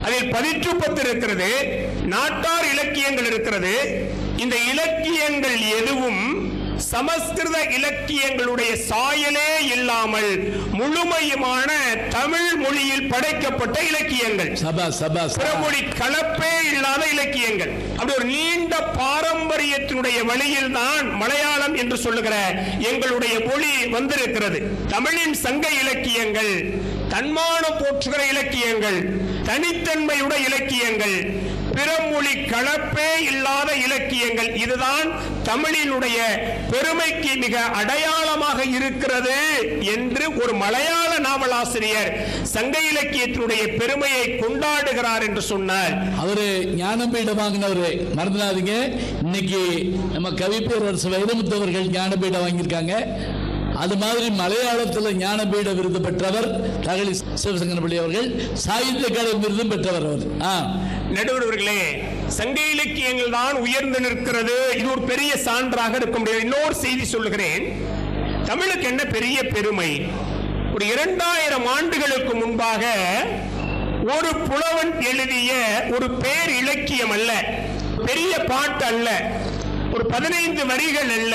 அதில் பதிற்று பத்து இருக்கிறது நாட்டார் இலக்கியங்கள் இருக்கிறது இந்த இலக்கியங்கள் எதுவும் சமஸ்கிருத இலக்கியங்களுடைய சாயலே இல்லாமல் முழுமையுமான தமிழ் மொழியில் படைக்கப்பட்ட இலக்கியங்கள் சபா சபா பிறமொழி கலப்பே இல்லாத இலக்கியங்கள் அப்படி ஒரு நீண்ட பாரம்பரியத்தினுடைய வழியில் தான் மலையாளம் என்று சொல்லுகிற எங்களுடைய மொழி வந்திருக்கிறது தமிழின் சங்க இலக்கியங்கள் தன்மானம் போற்றுகிற இலக்கியங்கள் தனித்தன்மையுடைய இலக்கியங்கள் பிறமொழி கலப்பே இல்லாத இலக்கியங்கள் இதுதான் தமிழினுடைய பெருமைக்கு மிக அடையாளமாக இருக்கிறது என்று ஒரு மலையாள நாவலாசிரியர் சங்க இலக்கியத்தினுடைய பெருமையை கொண்டாடுகிறார் என்று சொன்னார் அவரு ஞானபீடம் வாங்கினவரு மறந்துடாதீங்க இன்னைக்கு நம்ம கவிப்பேரரசு வைரமுத்து அவர்கள் ஞானபீடம் வாங்கியிருக்காங்க அது மாதிரி மலையாளத்தில் ஞானபீட விருது பெற்றவர் தகழி சிவசங்கரப்பள்ளி அவர்கள் சாகித்ய அகாடமி விருதும் பெற்றவர் அவர் ஆ நடுவர்களே சங்க இலக்கியங்கள் தான் உயர்ந்து நிற்கிறது இது ஒரு பெரிய சான்றாக இருக்க முடியாது இன்னொரு செய்தி சொல்லுகிறேன் தமிழுக்கு என்ன பெரிய பெருமை ஒரு இரண்டாயிரம் ஆண்டுகளுக்கு முன்பாக ஒரு புலவன் எழுதிய ஒரு பேர் இலக்கியம் அல்ல பெரிய பாட்டு அல்ல ஒரு பதினைந்து வரிகள் அல்ல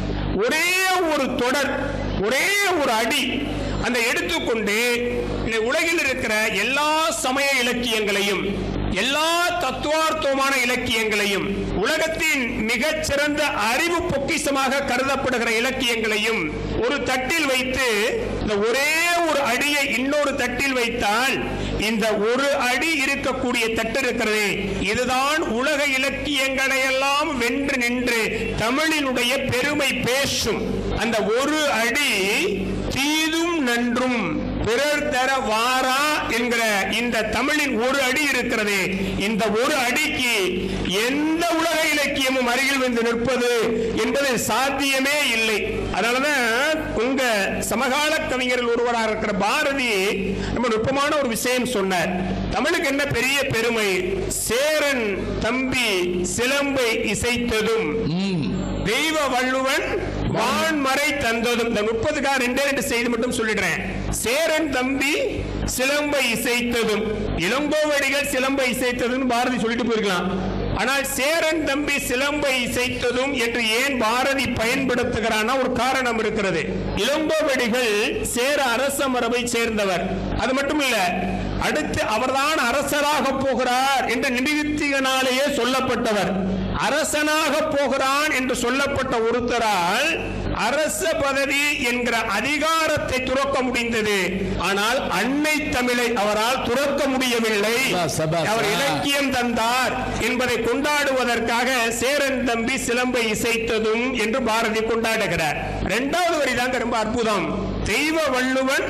ஒரே ஒரு தொடர் ஒரே ஒரு அடி அந்த எடுத்துக்கொண்டு இந்த உலகில் இருக்கிற எல்லா சமய இலக்கியங்களையும் எல்லா தத்துவார்த்தமான இலக்கியங்களையும் உலகத்தின் மிகச் சிறந்த அறிவு பொக்கிஷமாக கருதப்படுகிற இலக்கியங்களையும் ஒரு தட்டில் வைத்து இந்த ஒரே ஒரு அடியை இன்னொரு தட்டில் வைத்தால் இந்த ஒரு அடி இருக்கக்கூடிய தட்டு இருக்கிறது இதுதான் உலக இலக்கியங்களை எல்லாம் வென்று நின்று தமிழினுடைய பெருமை பேசும் அந்த ஒரு அடி தீதும் நன்றும் பிறர் தர வாரா என்கிற இந்த தமிழின் ஒரு அடி இருக்கிறது இந்த ஒரு அடிக்கு எந்த உலக இலக்கியமும் அருகில் வந்து நிற்பது என்பது சாத்தியமே இல்லை அதனாலதான் உங்க சமகால கவிஞரில் ஒருவராக இருக்கிற பாரதி ரொம்ப நுட்பமான ஒரு விஷயம் சொன்னார் தமிழுக்கு என்ன பெரிய பெருமை சேரன் தம்பி சிலம்பை இசைத்ததும் தெய்வ வள்ளுவன் வான்மறை தந்ததும் இந்த முப்பதுக்காக ரெண்டே ரெண்டு செய்தி மட்டும் சொல்லிடுறேன் சேரன் தம்பி சிலம்பை இசைத்ததும் இளங்கோவடிகள் சிலம்பை இசைத்ததும் பாரதி சொல்லிட்டு போயிருக்கலாம் ஆனால் சேரன் தம்பி சிலம்பை இசைத்ததும் என்று ஏன் பாரதி பயன்படுத்துகிறான்னா ஒரு காரணம் இருக்கிறது இளங்கோவடிகள் சேர அரச மரபை சேர்ந்தவர் அது மட்டும் இல்ல அடுத்து அவர்தான் அரசராக போகிறார் என்ற நிமித்திகனாலேயே சொல்லப்பட்டவர் அரசனாக போகிறான் என்று சொல்லப்பட்ட ஒருத்தரால் அரச பதவி என்கிற அதிகாரத்தை துறக்க முடிந்தது ஆனால் அன்னை தமிழை அவரால் துறக்க முடியவில்லை சபாஸ், சபாஸ். அவர் இலக்கியம் தந்தார் என்பதை கொண்டாடுவதற்காக சேரன் தம்பி சிலம்பை இசைத்ததும் என்று பாரதி கொண்டாடுகிறார் இரண்டாவது வரிதாங்க ரொம்ப அற்புதம் தெய்வ வள்ளுவன்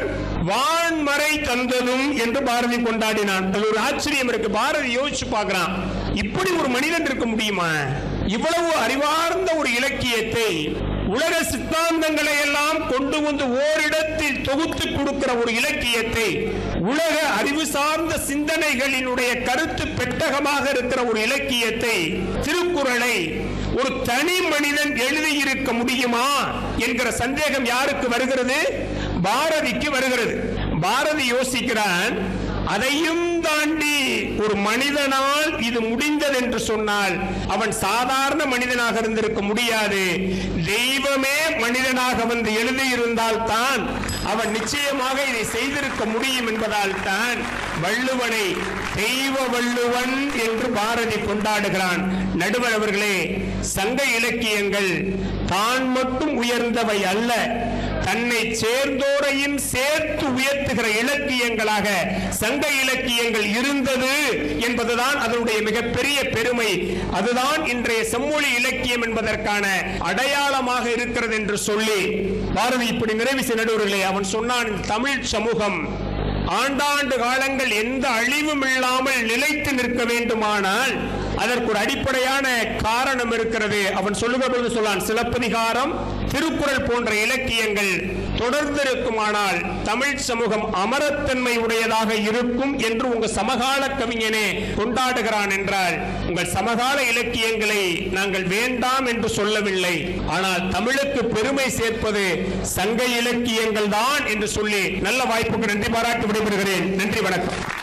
வான்மறை தந்ததும் என்று பாரதி கொண்டாடினான் அது ஒரு ஆச்சரியம் இருக்கு பாரதி யோசிச்சு பார்க்கிறான் இப்படி ஒரு மனிதன் இருக்க முடியுமா இவ்வளவு அறிவார்ந்த ஒரு இலக்கியத்தை உலக சித்தாந்தங்களை எல்லாம் கொண்டு வந்து ஓரிடத்தில் தொகுத்து கொடுக்கிற ஒரு இலக்கியத்தை உலக அறிவு சார்ந்த சிந்தனைகளினுடைய கருத்து பெட்டகமாக இருக்கிற ஒரு இலக்கியத்தை திருக்குறளை ஒரு தனி மனிதன் எழுதியிருக்க முடியுமா என்கிற சந்தேகம் யாருக்கு வருகிறது பாரதிக்கு வருகிறது பாரதி யோசிக்கிறான் அதையும் தாண்டி ஒரு மனிதனால் இது முடிந்தது என்று சொன்னால் அவன் சாதாரண மனிதனாக இருந்திருக்க முடியாது தெய்வமே மனிதனாக வந்து எழுதியிருந்தால் தான் அவன் நிச்சயமாக இதை செய்திருக்க முடியும் என்பதால் தான் வள்ளுவனை தெய்வ வள்ளுவன் என்று பாரதி கொண்டாடுகிறான் நடுவர் அவர்களே சங்க இலக்கியங்கள் தான் மட்டும் உயர்ந்தவை அல்ல தன்னை சேர்ந்தோரையும் சேர்த்து உயர்த்துகிற இலக்கியங்களாக சங்க இலக்கியங்கள் இருந்தது என்பதுதான் அதனுடைய மிகப்பெரிய பெருமை அதுதான் இன்றைய செம்மொழி இலக்கியம் என்பதற்கான அடையாளமாக இருக்கிறது என்று சொல்லி பாரதி இப்படி நிறைவு செய்ய நடுவர்களே அவன் சொன்னான் இந்த தமிழ் சமூகம் ஆண்டாண்டு காலங்கள் எந்த அழிவும் இல்லாமல் நிலைத்து நிற்க வேண்டுமானால் அதற்கு ஒரு அடிப்படையான காரணம் இருக்கிறது அவன் சொல்லுகிற பொழுது சொல்லான் சிலப்பதிகாரம் திருக்குறள் போன்ற இலக்கியங்கள் தொடர்ந்து இருக்குமானால் தமிழ் சமூகம் அமரத்தன்மை உடையதாக இருக்கும் என்று உங்க சமகால கவிஞனே கொண்டாடுகிறான் என்றால் உங்கள் சமகால இலக்கியங்களை நாங்கள் வேண்டாம் என்று சொல்லவில்லை ஆனால் தமிழுக்கு பெருமை சேர்ப்பது சங்க இலக்கியங்கள் தான் என்று சொல்லி நல்ல வாய்ப்புக்கு நன்றி பாராட்டி விடைபெறுகிறேன் நன்றி வணக்கம்